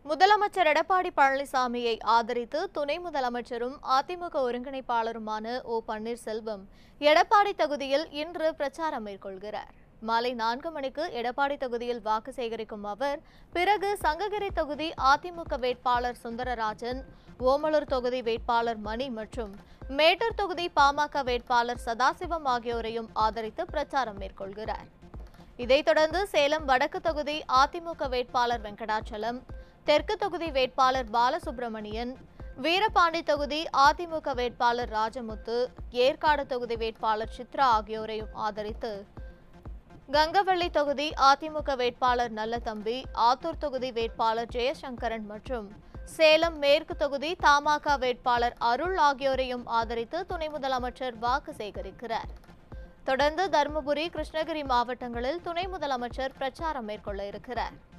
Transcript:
முதலமைச்சர் எடப்பாடி பழனிசாமியை ஆதரித்து துணை முதலமைச்சரும் அதிமுக ஒருங்கிணைப்பாளருமான ஓ பன்னீர்செல்வம் எடப்பாடி தொகுதியில் இன்று பிரச்சாரம் மேற்கொள்கிறார் மாலை நான்கு மணிக்கு எடப்பாடி தொகுதியில் வாக்கு சேகரிக்கும் அவர் பிறகு சங்ககிரி தொகுதி அதிமுக வேட்பாளர் சுந்தரராஜன் ஓமலூர் தொகுதி வேட்பாளர் மணி மற்றும் மேட்டூர் தொகுதி பாமக வேட்பாளர் சதாசிவம் ஆகியோரையும் ஆதரித்து பிரச்சாரம் மேற்கொள்கிறார் இதைத் தொடர்ந்து சேலம் வடக்கு தொகுதி அதிமுக வேட்பாளர் வெங்கடாச்சலம் தெற்கு தொகுதி வேட்பாளர் பாலசுப்ரமணியன் வீரபாண்டி தொகுதி அதிமுக வேட்பாளர் ராஜமுத்து ஏற்காடு தொகுதி வேட்பாளர் சித்ரா ஆகியோரையும் ஆதரித்து கங்கவள்ளி தொகுதி அதிமுக வேட்பாளர் நல்லதம்பி ஆத்தூர் தொகுதி வேட்பாளர் ஜெயசங்கரன் மற்றும் சேலம் மேற்கு தொகுதி தமாக வேட்பாளர் அருள் ஆகியோரையும் ஆதரித்து துணை முதலமைச்சர் வாக்கு சேகரிக்கிறார் தொடர்ந்து தருமபுரி கிருஷ்ணகிரி மாவட்டங்களில் துணை முதலமைச்சர் பிரச்சாரம் மேற்கொள்ள இருக்கிறார்